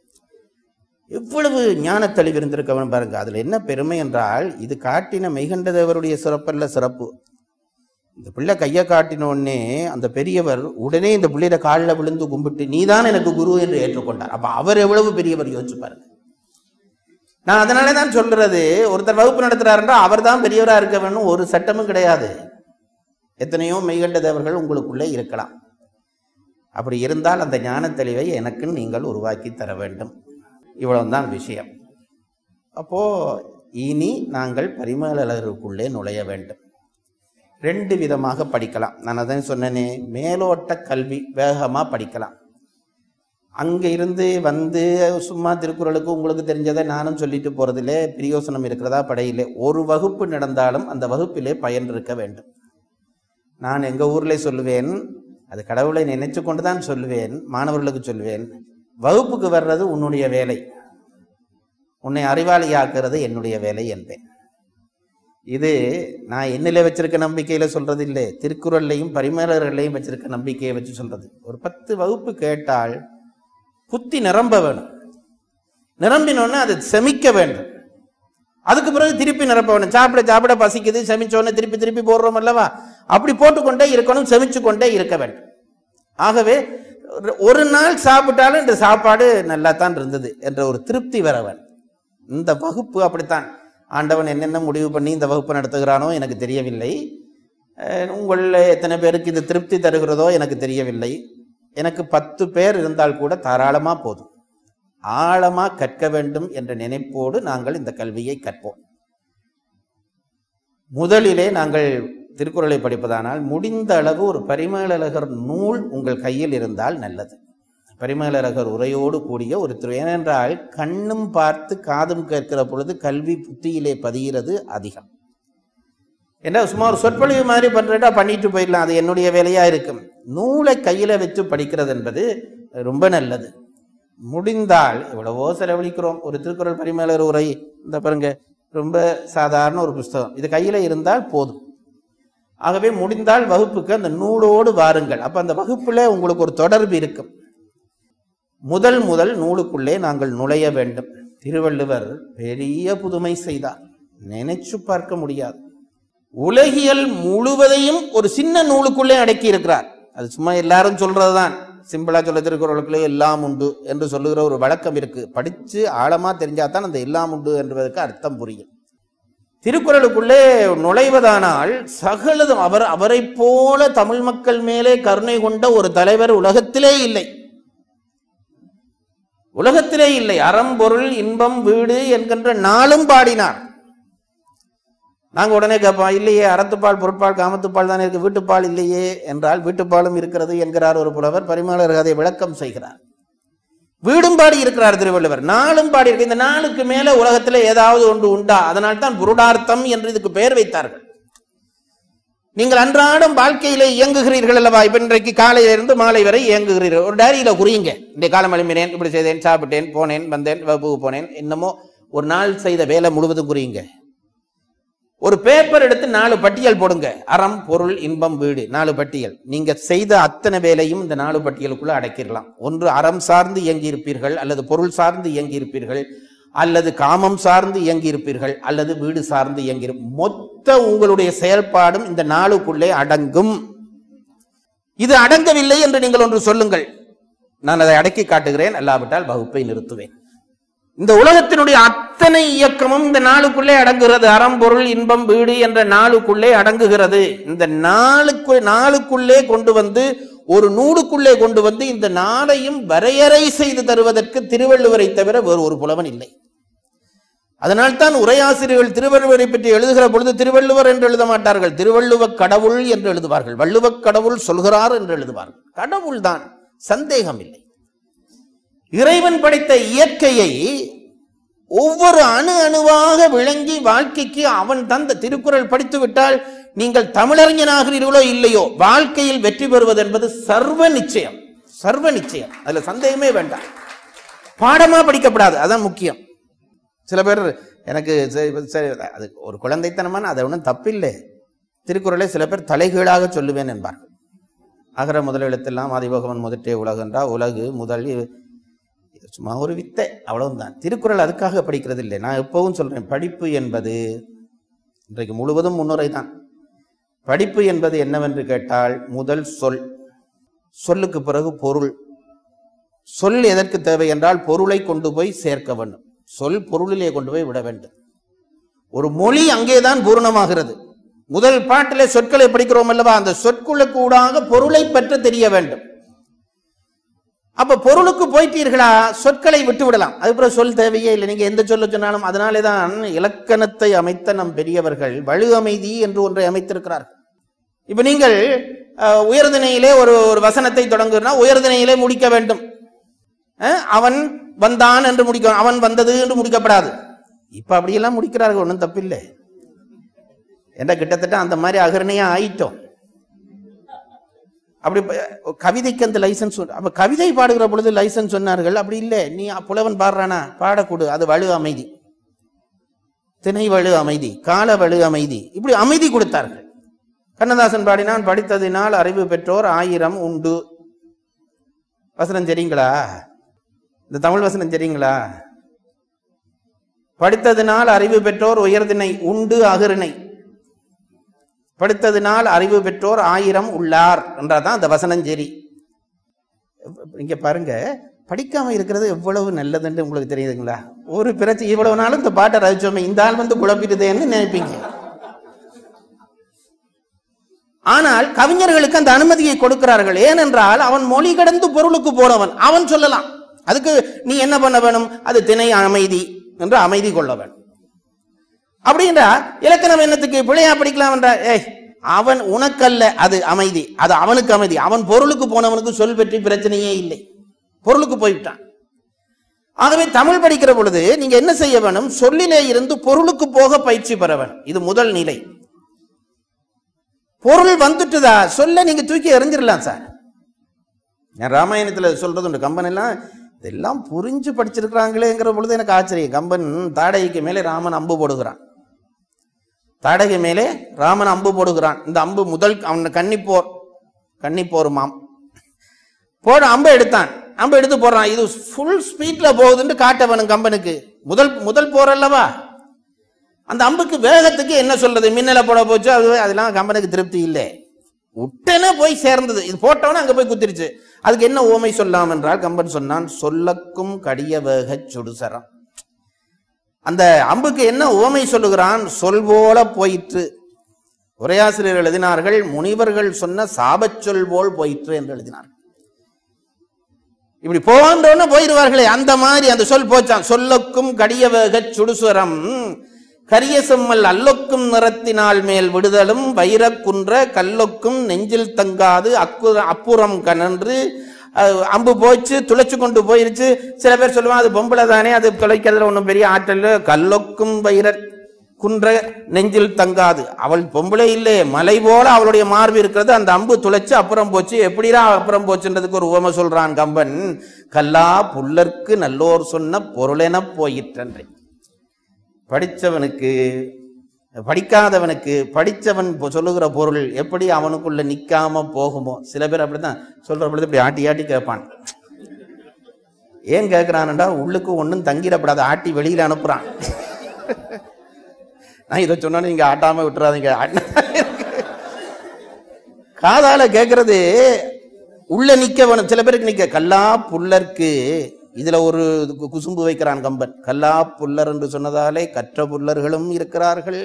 எவ்வளவு ஞான தெளிவு இருந்திருக்கவன் பாருங்க அதுல என்ன பெருமை என்றால் இது காட்டின மெய்கண்ட தேவருடைய சிறப்பல்ல சிறப்பு இந்த பிள்ளை கையை காட்டின உடனே அந்த பெரியவர் உடனே இந்த பிள்ளையில காலில் விழுந்து கும்பிட்டு நீதான் எனக்கு குரு என்று ஏற்றுக்கொண்டார் அப்ப அவர் எவ்வளவு பெரியவர் யோசிச்சு பாருங்க நான் அதனாலே தான் சொல்றது ஒருத்தர் வகுப்பு நடத்துறாருன்றா அவர் தான் பெரியவரா இருக்க வேணும் ஒரு சட்டமும் கிடையாது எத்தனையோ மெய்கண்ட தேவர்கள் உங்களுக்குள்ளே இருக்கலாம் அப்படி இருந்தால் அந்த ஞான தெளிவை எனக்கு நீங்கள் உருவாக்கி தர வேண்டும் இவ்வளவுதான் விஷயம் அப்போ இனி நாங்கள் பரிமளருக்குள்ளே நுழைய வேண்டும் ரெண்டு விதமாக படிக்கலாம் நான் அதான் சொன்னேனே மேலோட்ட கல்வி வேகமாக படிக்கலாம் அங்கே இருந்து வந்து சும்மா திருக்குறளுக்கு உங்களுக்கு தெரிஞ்சதை நானும் சொல்லிட்டு போறதிலே பிரியோசனம் இருக்கிறதா படையிலே ஒரு வகுப்பு நடந்தாலும் அந்த வகுப்பிலே பயன் இருக்க வேண்டும் நான் எங்கள் ஊரில் சொல்லுவேன் அது கடவுளை நினைச்சு கொண்டு தான் சொல்லுவேன் மாணவர்களுக்கு சொல்லுவேன் வகுப்புக்கு வர்றது உன்னுடைய வேலை உன்னை அறிவாளியாக்குறது என்னுடைய வேலை என்பேன் இது நான் என்னில வச்சிருக்க நம்பிக்கையில சொல்றது இல்லை திருக்குறள்லையும் பரிமேலர்களையும் வச்சிருக்க நம்பிக்கையை வச்சு சொல்றது ஒரு பத்து வகுப்பு கேட்டால் புத்தி நிரம்ப வேணும் நிரம்பினோன்னு அது செமிக்க வேண்டும் அதுக்கு பிறகு திருப்பி நிரப்ப வேணும் சாப்பிட சாப்பிட பசிக்குது செமிச்சோன்னு திருப்பி திருப்பி போடுறோம் அல்லவா அப்படி போட்டுக்கொண்டே இருக்கணும் செமிச்சு கொண்டே இருக்க வேண்டும் ஆகவே ஒரு- ஒரு நாள் சாப்பிட்டாலும் இந்த சாப்பாடு நல்லா தான் இருந்தது என்ற ஒரு திருப்தி வர வேண்டும் இந்த வகுப்பு அப்படித்தான் ஆண்டவன் என்னென்ன முடிவு பண்ணி இந்த வகுப்பு நடத்துகிறானோ எனக்கு தெரியவில்லை அஹ் உங்களில் எத்தனை பேருக்கு இது திருப்தி தருகிறதோ எனக்கு தெரியவில்லை எனக்கு பத்து பேர் இருந்தால் கூட தாராளமாக போதும் ஆழமாக கற்க வேண்டும் என்ற நினைப்போடு நாங்கள் இந்த கல்வியை கற்போம் முதலிலே நாங்கள் திருக்குறளை படிப்பதானால் முடிந்த அளவு ஒரு பரிமேலழகர் நூல் உங்கள் கையில் இருந்தால் நல்லது பரிமேலழகர் உரையோடு கூடிய ஒரு திரு ஏனென்றால் கண்ணும் பார்த்து காதும் கேட்கிற பொழுது கல்வி புத்தியிலே பதிகிறது அதிகம் ஏன்னா சும்மா ஒரு சொற்பொழிவு மாதிரி பண்றதா பண்ணிட்டு போயிடலாம் அது என்னுடைய வேலையா இருக்கும் நூலை கையில வச்சு படிக்கிறது என்பது ரொம்ப நல்லது முடிந்தால் எவ்வளவோ செலவழிக்கிறோம் ஒரு திருக்குறள் பரிமேலர் உரை இந்த பாருங்க ரொம்ப சாதாரண ஒரு புஸ்தகம் இது கையில இருந்தால் போதும் ஆகவே முடிந்தால் வகுப்புக்கு அந்த நூலோடு வாருங்கள் அப்ப அந்த வகுப்புல உங்களுக்கு ஒரு தொடர்பு இருக்கும் முதல் முதல் நூலுக்குள்ளே நாங்கள் நுழைய வேண்டும் திருவள்ளுவர் பெரிய புதுமை செய்தார் நினைச்சு பார்க்க முடியாது உலகியல் முழுவதையும் ஒரு சின்ன நூலுக்குள்ளே அடக்கி இருக்கிறார் அது சும்மா எல்லாரும் சொல்றதுதான் சிம்பிளா சொல்ல திருக்குறளுக்குள்ளே எல்லாம் உண்டு என்று சொல்லுகிற ஒரு வழக்கம் இருக்கு படிச்சு ஆழமா தெரிஞ்சாதான் அந்த எல்லாம் உண்டு என்பதற்கு அர்த்தம் புரியும் திருக்குறளுக்குள்ளே நுழைவதானால் சகலதும் அவர் அவரைப் போல தமிழ் மக்கள் மேலே கருணை கொண்ட ஒரு தலைவர் உலகத்திலே இல்லை உலகத்திலே இல்லை அறம் பொருள் இன்பம் வீடு என்கின்ற நாளும் பாடினார் நாங்க உடனே கேட்போம் இல்லையே அறத்துப்பால் பொருட்பால் காமத்துப்பால் தானே இருக்கு வீட்டுப்பால் இல்லையே என்றால் வீட்டுப்பாலும் இருக்கிறது என்கிறார் ஒரு புலவர் பரிமாளர் அதை விளக்கம் செய்கிறார் வீடும் பாடி இருக்கிறார் திருவள்ளுவர் நாளும் பாடி இருக்கு இந்த நாளுக்கு மேல உலகத்துல ஏதாவது ஒன்று உண்டா அதனால் தான் புருடார்த்தம் என்று இதுக்கு பெயர் வைத்தார்கள் நீங்கள் அன்றாடம் வாழ்க்கையிலே இயங்குகிறீர்கள் அல்லவா இப்ப இன்றைக்கு காலையிலிருந்து மாலை வரை இயங்குகிறீர்கள் ஒரு டைரியில குறியுங்க இந்த காலம் எழும்பினேன் இப்படி செய்தேன் சாப்பிட்டேன் போனேன் வந்தேன் வகுப்புக்கு போனேன் என்னமோ ஒரு நாள் செய்த வேலை முழுவதும் குறியுங்க ஒரு பேப்பர் எடுத்து நாலு பட்டியல் போடுங்க அறம் பொருள் இன்பம் வீடு நாலு பட்டியல் நீங்க செய்த அத்தனை வேலையும் இந்த நாலு பட்டியலுக்குள்ள அடக்கிடலாம் ஒன்று அறம் சார்ந்து இயங்கி இருப்பீர்கள் அல்லது பொருள் சார்ந்து இயங்கி இருப்பீர்கள் அல்லது காமம் சார்ந்து இயங்கி இருப்பீர்கள் அல்லது வீடு சார்ந்து இயங்கி இருப்ப- மொத்த உங்களுடைய செயல்பாடும் இந்த நாளுக்குள்ளே அடங்கும் இது அடங்கவில்லை என்று நீங்கள் ஒன்று சொல்லுங்கள் நான் அதை அடக்கி காட்டுகிறேன் அல்லாவிட்டால் வகுப்பை நிறுத்துவேன் இந்த உலகத்தினுடைய அத்தனை இயக்கமும் இந்த நாளுக்குள்ளே அடங்குகிறது அறம் பொருள் இன்பம் வீடு என்ற நாளுக்குள்ளே அடங்குகிறது இந்த நாளுக்கு நாளுக்குள்ளே கொண்டு வந்து ஒரு நூலுக்குள்ளே கொண்டு வந்து இந்த நாளையும் வரையறை செய்து தருவதற்கு திருவள்ளுவரை தவிர வேறு ஒரு புலவன் இல்லை அதனால்தான் உரையாசிரியர்கள் திருவள்ளுவரை பற்றி எழுதுகிற பொழுது திருவள்ளுவர் என்று எழுத மாட்டார்கள் திருவள்ளுவ கடவுள் என்று எழுதுவார்கள் வள்ளுவக் கடவுள் சொல்கிறார் என்று எழுதுவார்கள் கடவுள் தான் சந்தேகம் இல்லை இறைவன் படைத்த இயற்கையை ஒவ்வொரு அணு அணுவாக விளங்கி வாழ்க்கைக்கு அவன் தந்த திருக்குறள் படித்து விட்டால் நீங்கள் தமிழறிஞனாகிறீர்களோ இல்லையோ வாழ்க்கையில் வெற்றி பெறுவது என்பது சர்வ நிச்சயம் சர்வ நிச்சயம் அதுல சந்தேகமே வேண்டாம் பாடமா படிக்கப்படாது அதான் முக்கியம் சில பேர் எனக்கு சரி, சரி, அது ஒரு குழந்தைத்தனமான அது ஒன்றும் தப்பில்லை திருக்குறளை சில பேர் தலைகீழாக சொல்லுவேன் என்பார்கள் அகர முதல் எழுத்தெல்லாம் ஆதிபகவன் முதற்றே உலகன்றா உலகு முதல் இது சும்மா ஒரு வித்தை அவ்வளவுதான் திருக்குறள் அதுக்காக படிக்கிறது இல்லை நான் எப்பவும் சொல்றேன் படிப்பு என்பது இன்றைக்கு முழுவதும் முன்னுரை தான் படிப்பு என்பது என்னவென்று கேட்டால் முதல் சொல் சொல்லுக்கு பிறகு பொருள் சொல் எதற்கு தேவை என்றால் பொருளை கொண்டு போய் சேர்க்க வேண்டும் சொல் பொருளிலே கொண்டு போய் விட வேண்டும் ஒரு மொழி அங்கேதான் பூரணமாகிறது முதல் பாட்டிலே சொற்களை படிக்கிறோம் அல்லவா அந்த சொற்களுக்கு ஊடாக பொருளை பற்றி தெரிய வேண்டும் அப்ப பொருளுக்கு போயிட்டீர்களா சொற்களை விட்டு விடலாம் அதுக்கப்புறம் சொல் தேவையே இல்லை நீங்க எந்த சொல்ல சொன்னாலும் அதனாலே தான் இலக்கணத்தை அமைத்த நம் பெரியவர்கள் வலு அமைதி என்று ஒன்றை அமைத்திருக்கிறார்கள் இப்ப நீங்கள் அஹ், உயர்திணையிலே ஒரு ஒரு வசனத்தை தொடங்குனா உயர்திணையிலே முடிக்க வேண்டும் அஹ், அவன் வந்தான் என்று முடிக்க அவன் வந்தது என்று முடிக்கப்படாது இப்ப அப்படியெல்லாம் முடிக்கிறார்கள் ஒன்றும் தப்பில்லை என்ற கிட்டத்தட்ட அந்த மாதிரி அகரணையா ஆயிட்டோம் அப்படி ப- கவிதைக்கு அந்த லைசன்ஸ் உண்டு. அப்ப கவிதை பாடுகிற பொழுது லைசன்ஸ் சொன்னார்கள் அப்படி இல்லை நீ புலவன் பாடுறானா பாடக்கூடு அது வலு அமைதி திணை வலு அமைதி கால வலு அமைதி இப்படி அமைதி கொடுத்தார்கள் கண்ணதாசன் பாடினான் படித்ததினால் அறிவு பெற்றோர் ஆயிரம் உண்டு வசனம் சரிங்களா இந்த தமிழ் வசனம் சரிங்களா படித்ததினால் அறிவு பெற்றோர் உயர்திணை உண்டு அகிரிணை படித்ததினால் அறிவு பெற்றோர் ஆயிரம் உள்ளார் என்றாதான் அந்த வசனம் சரி இங்க பாருங்க படிக்காம இருக்கிறது எவ்வளவு நல்லதுன்னு உங்களுக்கு தெரியுதுங்களா ஒரு பிரச்சனை இவ்வளவு நாளும் இந்த பாட்டை ரசிச்சோமே இந்த ஆள் வந்து குழப்பிடுதேன்னு நினைப்பீங்க ஆனால் கவிஞர்களுக்கு அந்த அனுமதியை கொடுக்கிறார்கள் ஏனென்றால் அவன் மொழி கடந்து பொருளுக்கு போறவன் அவன் சொல்லலாம் அதுக்கு நீ என்ன பண்ண வேணும் அது திணை அமைதி என்று அமைதி கொள்ள வேண்டும் அப்படின்றா இலக்கணம் என்னத்துக்கு பிழையா படிக்கலாம் என்றா ஏய் அவன் உனக்கல்ல அது அமைதி அது அவனுக்கு அமைதி அவன் பொருளுக்கு போனவனுக்கு சொல் பற்றி பிரச்சனையே இல்லை பொருளுக்கு போய்விட்டான் ஆகவே தமிழ் படிக்கிற பொழுது நீங்க என்ன செய்ய வேணும் சொல்லிலே இருந்து பொருளுக்கு போக பயிற்சி பெற வேணும் இது முதல் நிலை பொருள் வந்துட்டுதா சொல்ல நீங்க தூக்கி எறிஞ்சிடலாம் சார் நான் ராமாயணத்துல சொல்றது உண்டு கம்பன் எல்லாம் இதெல்லாம் புரிஞ்சு படிச்சிருக்கிறாங்களேங்கிற பொழுது எனக்கு ஆச்சரியம் கம்பன் தாடகைக்கு மேலே ராமன் அம்பு போடுகிறான் தாடகை மேலே ராமன் அம்பு போடுகிறான் இந்த அம்பு முதல் அவன் கன்னிப்போர் கன்னிப்போர் மாம் போட அம்பை எடுத்தான் அம்பை எடுத்து போடுறான் இது ஃபுல் ஸ்பீட்ல போகுதுன்னு காட்ட வேணும் கம்பனுக்கு முதல் முதல் போர் அல்லவா அந்த அம்புக்கு வேகத்துக்கு என்ன சொல்றது மின்னல போட போச்சு அது அதெல்லாம் கம்பனுக்கு திருப்தி இல்லை உடனே போய் சேர்ந்தது இது போட்டவன அங்க போய் குத்திருச்சு அதுக்கு என்ன ஓமை சொல்லாம் என்றால் கம்பன் சொன்னான் சொல்லக்கும் கடிய வேக சுடுசரம் அந்த அம்புக்கு என்ன ஓமை சொல்லுகிறான் சொல் போல போயிற்று உரையாசிரியர் எழுதினார்கள் முனிவர்கள் சொன்ன சாபச் சொல் போல் போயிற்று என்று எழுதினார்கள் இப்படி போன்றோன்னு போயிடுவார்களே அந்த மாதிரி அந்த சொல் போச்சான் சொல்லக்கும் கடிய வேக சுடுசுரம் கரிய செம்மல் அல்லொக்கும் நிறத்தினால் மேல் விடுதலும் வைரக்குன்ற கல்லொக்கும் நெஞ்சில் தங்காது அக்கு அப்புறம் கனன்று அஹ், அம்பு போச்சு துளைச்சு கொண்டு போயிருச்சு சில பேர் சொல்லுவாங்க அது பொம்பளை தானே அது துளைக்கிறதுல ஒன்றும் பெரிய ஆற்றல் இல்ல. கல்லொக்கும் வைர குன்ற நெஞ்சில் தங்காது அவள் பொம்பளை இல்லே மலை போல அவளுடைய மார்பு இருக்கிறது அந்த அம்பு துளைச்சு அப்புறம் போச்சு எப்படிடா அப்புறம் போச்சுன்றதுக்கு ஒரு உவமை சொல்றான் கம்பன் கல்லா புல்லர்க்கு நல்லோர் சொன்ன பொருளென போயிற்றன்றே படிச்சவனுக்கு படிக்காதவனுக்கு படிச்சவன் பொ- சொல்லுகிற பொருள் எப்படி அவனுக்குள்ள நிக்காம போகுமோ சில பேர் அப்படித்தான் சொல்ற பொழுது இப்படி ஆட்டி ஆட்டி கேட்பான் ஏன் கேட்கிறான்டா உள்ளுக்கு ஒன்றும் தங்கிடப்படாது ஆட்டி வெளியில அனுப்புறான் நான் இதை சொன்னா நீங்க ஆட்டாம விட்டுறாதீங்க காதால கேட்கறது உள்ள நிக்க வேணும் சில பேருக்கு நிக்க கல்லா புல்லர்க்கு இதுல ஒரு கு- குசும்பு வைக்கிறான் கம்பன் கல்லா புல்லர் என்று சொன்னதாலே கற்ற புல்லர்களும் இருக்கிறார்கள்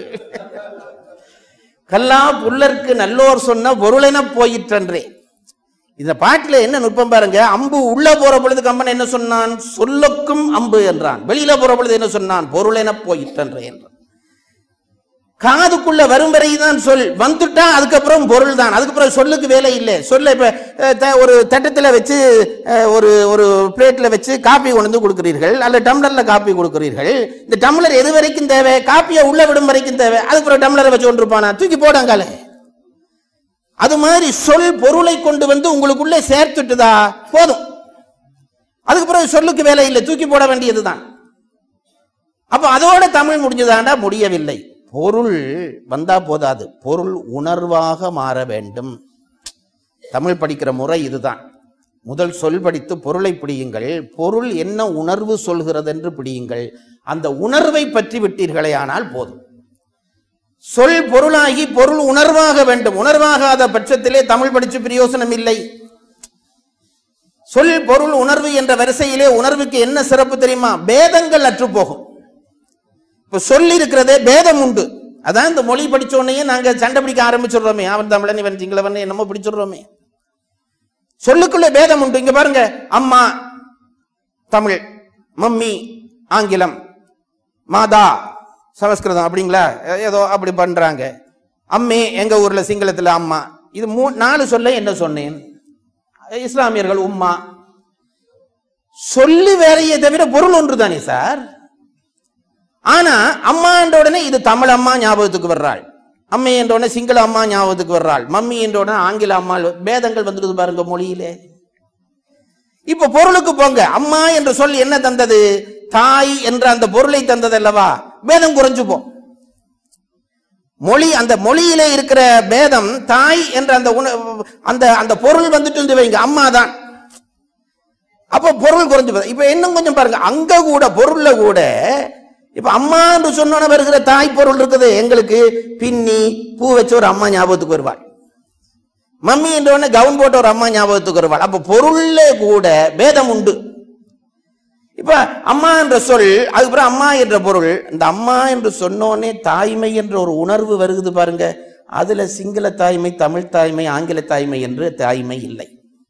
கல்லா புல்லர்க்கு நல்லோர் சொன்ன பொருளென போயிற்றன்றே இந்த பாட்டுல என்ன நுட்பம் பாருங்க அம்பு உள்ள போற பொழுது கம்பன் என்ன சொன்னான் சொல்லுக்கும் அம்பு என்றான் வெளியில போற பொழுது என்ன சொன்னான் பொருளென போயிற்றன்றே என்றான் காதுக்குள்ள வரும் வரைதான் சொல் வந்துட்டா அதுக்கப்புறம் பொருள் தான் அதுக்கப்புறம் சொல்லுக்கு வேலை இல்லை சொல்ல இப்ப அஹ், த- ஒரு தட்டத்துல வச்சு அஹ், ஒரு ஒரு பிளேட்ல வச்சு காப்பி கொண்டு வந்து கொடுக்கிறீர்கள் அல்ல டம்ளர்ல காப்பி கொடுக்கிறீர்கள் இந்த டம்ளர் எது வரைக்கும் தேவை காப்பியை உள்ள விடும் வரைக்கும் தேவை அதுக்கப்புறம் டம்ளரை வச்சு கொண்டிருப்பானா தூக்கி போடாங்கால அது மாதிரி சொல் பொருளை கொண்டு வந்து உங்களுக்குள்ளே சேர்த்துட்டுதா போதும் அதுக்கப்புறம் சொல்லுக்கு வேலை இல்லை தூக்கி போட வேண்டியதுதான் அப்ப அதோட தமிழ் முடிஞ்சதாண்டா முடியவில்லை பொருள் வந்தா போதாது பொருள் உணர்வாக மாற வேண்டும் தமிழ் படிக்கிற முறை இதுதான் முதல் சொல் படித்து பொருளை பிடியுங்கள் பொருள் என்ன உணர்வு சொல்கிறது என்று பிடியுங்கள் அந்த உணர்வை பற்றி விட்டீர்களே ஆனால் போதும் சொல் பொருளாகி பொருள் உணர்வாக வேண்டும் உணர்வாகாத பட்சத்திலே தமிழ் படிச்சு பிரயோசனம் இல்லை சொல் பொருள் உணர்வு என்ற வரிசையிலே உணர்வுக்கு என்ன சிறப்பு தெரியுமா பேதங்கள் அற்று போகும் இப்ப சொல் இருக்கிறதே பேதம் உண்டு அதான் இந்த மொழி படிச்ச உடனே நாங்க சண்டை பிடிக்க ஆரம்பிச்சிடுறோமே அவன் தமிழன் இவன் சிங்களவன் என்னமோ பிடிச்சிடுறோமே சொல்லுக்குள்ள பேதம் உண்டு இங்க பாருங்க அம்மா தமிழ் மம்மி ஆங்கிலம் மாதா சமஸ்கிருதம் அப்படிங்களா ஏ- ஏதோ அப்படி பண்றாங்க அம்மே எங்க ஊர்ல சிங்களத்துல அம்மா இது மூ நாலு சொல்ல என்ன சொன்னேன் இஸ்லாமியர்கள் உம்மா சொல்லு வேறையே தவிர பொருள் ஒன்று தானே சார் ஆனா அம்மா என்ற உடனே இது தமிழ் அம்மா ஞாபகத்துக்கு வர்றாள் அம்மை என்ற உடனே சிங்கள அம்மா ஞாபகத்துக்கு வர்றாள் மம்மி என்ற உடனே ஆங்கில அம்மா பேதங்கள் வந்துடுது பாருங்க மொழியிலே இப்ப பொருளுக்கு போங்க அம்மா என்ற சொல் என்ன தந்தது தாய் என்ற அந்த பொருளை தந்தது அல்லவா பேதம் குறைஞ்சு போ மொழி அந்த மொழியிலே இருக்கிற பேதம் தாய் என்ற அந்த உண அந்த அந்த பொருள் வந்துட்டு இருந்து வைங்க அம்மா தான் அப்ப பொருள் குறைஞ்சு போகுது இப்ப இன்னும் கொஞ்சம் பாருங்க அங்க கூட பொருள்ல கூட இப்ப அம்மா என்று சொன்னோன வருகிற தாய் பொருள் இருக்குது எங்களுக்கு பின்னி பூ வச்ச ஒரு அம்மா ஞாபகத்துக்கு வருவாள் மம்மி என்ற உடனே கவுன் போட்ட ஒரு அம்மா ஞாபகத்துக்கு வருவாள் அப்ப பொருள்ல கூட பேதம் உண்டு இப்ப அம்மா என்ற சொல் அதுக்கப்புறம் அம்மா என்ற பொருள் இந்த அம்மா என்று சொன்னோனே தாய்மை என்ற ஒரு உணர்வு வருகுது பாருங்க அதுல சிங்கள தாய்மை தமிழ் தாய்மை ஆங்கில தாய்மை என்று தாய்மை இல்லை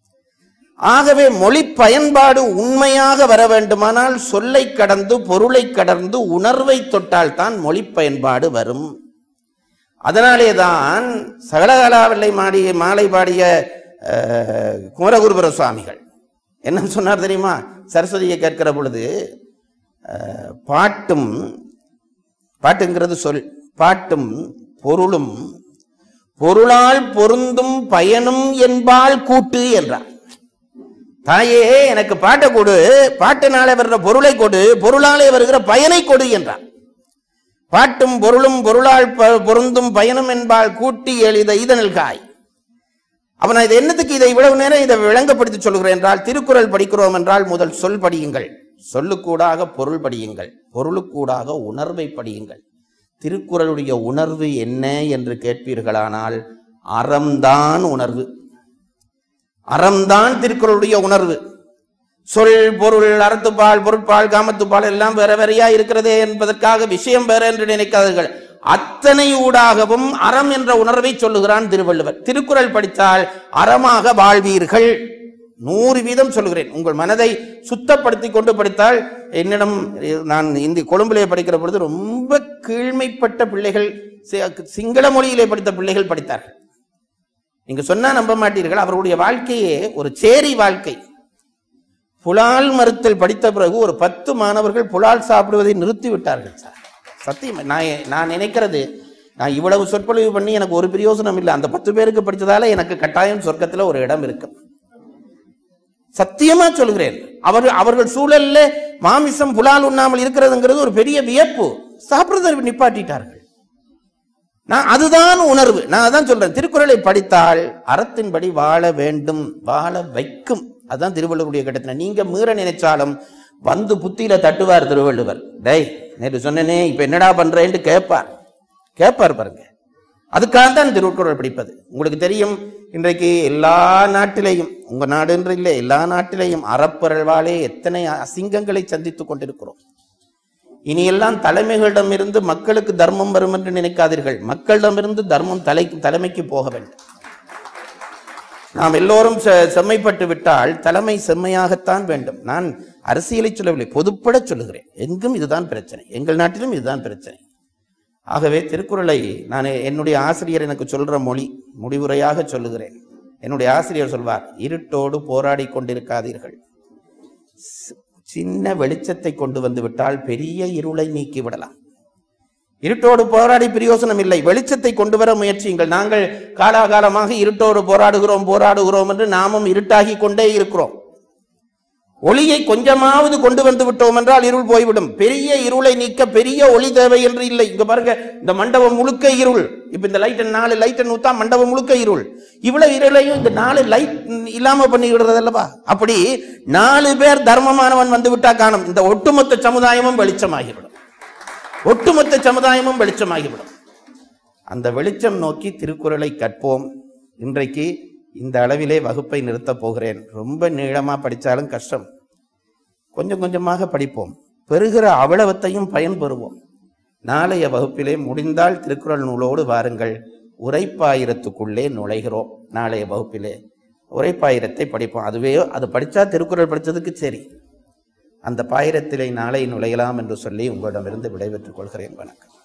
ஆகவே மொழி பயன்பாடு உண்மையாக வர வேண்டுமானால் சொல்லை கடந்து பொருளை கடந்து உணர்வை தொட்டால் தான் மொழி பயன்பாடு வரும் அதனாலே தான் சகலகலாவில்லை மாடிய மாலை பாடிய அஹ், குமரகுருபர சுவாமிகள் என்ன சொன்னார் தெரியுமா சரஸ்வதியை கேட்கிற பொழுது அஹ், பாட்டும் பாட்டுங்கிறது சொல் பாட்டும் பொருளும் பொருளால் பொருந்தும் பயனும் என்பால் கூட்டு என்றார் தாயே எனக்கு பாட்டை கொடு பாட்டினாலே வருகிற பொருளை கொடு பொருளாலே வருகிற பயனை கொடு என்றார் பாட்டும் பொருளும் பொருளால் ப- பொருந்தும் பயனும் என்பால் கூட்டி எளித இதனில் காய் அப்ப நான் இது என்னத்துக்கு இதை இவ்வளவு நேரம் இதை விளங்கப்படுத்தி சொல்கிறேன் என்றால் திருக்குறள் படிக்கிறோம் என்றால் முதல் சொல் படியுங்கள் சொல்லுக்கூடாக பொருள் படியுங்கள் பொருளுக்கூடாக உணர்வை படியுங்கள் திருக்குறளுடைய உணர்வு என்ன என்று கேட்பீர்களானால் அறம்தான் உணர்வு அறம்தான் திருக்குறளுடைய உணர்வு சொல் பொருள் அறத்துப்பால் பொருட்பால் காமத்துப்பால் எல்லாம் வேற வேறையா இருக்கிறதே என்பதற்காக விஷயம் வேற என்று நினைக்காதீர்கள் அத்தனை ஊடாகவும் அறம் என்ற உணர்வை சொல்லுகிறான் திருவள்ளுவர் திருக்குறள் படித்தால் அறமாக வாழ்வீர்கள் நூறு வீதம் சொல்கிறேன் உங்கள் மனதை சுத்தப்படுத்தி கொண்டு படித்தால் என்னிடம் நான் இந்த கொழும்பிலே படிக்கிற பொழுது ரொம்ப கீழ்மைப்பட்ட பிள்ளைகள் சி- சிங்கள மொழியிலே படித்த பிள்ளைகள் படித்தார்கள் நீங்க சொன்னா நம்ப மாட்டீர்கள் அவருடைய வாழ்க்கையே ஒரு சேரி வாழ்க்கை புலால் மறுத்தல் படித்த பிறகு ஒரு பத்து மாணவர்கள் புலால் சாப்பிடுவதை நிறுத்தி விட்டார்கள் சார் சத்தியம் நான் நான் நினைக்கிறது நான் இவ்வளவு சொற்பொழிவு பண்ணி எனக்கு ஒரு பிரயோசனம் இல்லை அந்த பத்து பேருக்கு படித்ததால எனக்கு கட்டாயம் சொர்க்கத்துல ஒரு இடம் இருக்கும் சத்தியமா சொல்கிறேன் அவர் அவர்கள் சூழல்ல மாமிசம் புலால் உண்ணாமல் இருக்கிறதுங்கிறது ஒரு பெரிய வியப்பு சாப்பிடுறதை நிப்பாட்டிட்டார்கள் நான் அதுதான் உணர்வு நான் அதான் சொல்றேன் திருக்குறளை படித்தால் அறத்தின்படி வாழ வேண்டும் வாழ வைக்கும் அதான் திருவள்ளுவருடைய கட்டத்துல நீங்க மீற நினைச்சாலும் வந்து புத்தியில தட்டுவார் திருவள்ளுவர் டேய் நேற்று சொன்னனே இப்ப என்னடா பண்றேன்னு கேட்பார் கேட்பார் பாருங்க அதுக்காக தான் திருக்குறள் படிப்பது உங்களுக்கு தெரியும் இன்றைக்கு எல்லா நாட்டிலேயும் உங்க நாடு என்று இல்லை எல்லா நாட்டிலேயும் அறப்பரவாலே எத்தனை அசிங்கங்களை சந்தித்துக் கொண்டிருக்கிறோம் இனியெல்லாம் தலைமைகளிடமிருந்து மக்களுக்கு தர்மம் வரும் என்று நினைக்காதீர்கள் மக்களிடமிருந்து தர்மம் தலை தலைமைக்கு போக வேண்டும் நாம் எல்லோரும் செ- செம்மைப்பட்டு விட்டால் தலைமை செம்மையாகத்தான் வேண்டும் நான் அரசியலை சொல்லவில்லை பொதுப்பட சொல்லுகிறேன் எங்கும் இதுதான் பிரச்சனை எங்கள் நாட்டிலும் இதுதான் பிரச்சனை ஆகவே திருக்குறளை நான் என்னுடைய ஆசிரியர் எனக்கு சொல்ற மொழி முடிவுரையாக சொல்லுகிறேன் என்னுடைய ஆசிரியர் சொல்வார் இருட்டோடு போராடி கொண்டிருக்காதீர்கள் சி- சின்ன வெளிச்சத்தை கொண்டு வந்து விட்டால் பெரிய இருளை நீக்கி விடலாம் இருட்டோடு போராடி பிரயோசனம் இல்லை வெளிச்சத்தை கொண்டு வர முயற்சியுங்கள் நாங்கள் காலாகாலமாக இருட்டோடு போராடுகிறோம் போராடுகிறோம் என்று நாமும் இருட்டாகி கொண்டே இருக்கிறோம் ஒளியை கொஞ்சமாவது கொண்டு வந்து விட்டோம் என்றால் இருள் போய்விடும் பெரிய இருளை நீக்க பெரிய ஒளி தேவை என்று இல்லை இங்க பாருங்க இந்த மண்டபம் முழுக்க இருள் இப்ப இந்த லைட் நாலு லைட் ஊத்தா மண்டபம் முழுக்க இருள் இவ்வளவு இருளையும் இந்த நாலு லைட் இல்லாம பண்ணி விடுறது அல்லவா அப்படி நாலு பேர் தர்மமானவன் வந்து விட்டா காணும் இந்த ஒட்டுமொத்த சமுதாயமும் வெளிச்சமாகிவிடும் ஒட்டுமொத்த சமுதாயமும் வெளிச்சமாகிவிடும் அந்த வெளிச்சம் நோக்கி திருக்குறளை கற்போம் இன்றைக்கு இந்த அளவிலே வகுப்பை நிறுத்தப் போகிறேன் ரொம்ப நீளமா படிச்சாலும் கஷ்டம் கொஞ்சம் கொஞ்சமாக படிப்போம் பெறுகிற அவ்வளவத்தையும் பயன்பெறுவோம் நாளைய வகுப்பிலே முடிந்தால் திருக்குறள் நூலோடு வாருங்கள் உரைப்பாயிரத்துக்குள்ளே நுழைகிறோம் நாளைய வகுப்பிலே உரைப்பாயிரத்தை படிப்போம் அதுவே அது படிச்சா திருக்குறள் படிச்சதுக்கு சரி அந்த பாயிரத்திலே நாளை நுழையலாம் என்று சொல்லி உங்களிடமிருந்து விடைபெற்றுக் கொள்கிறேன் வணக்கம்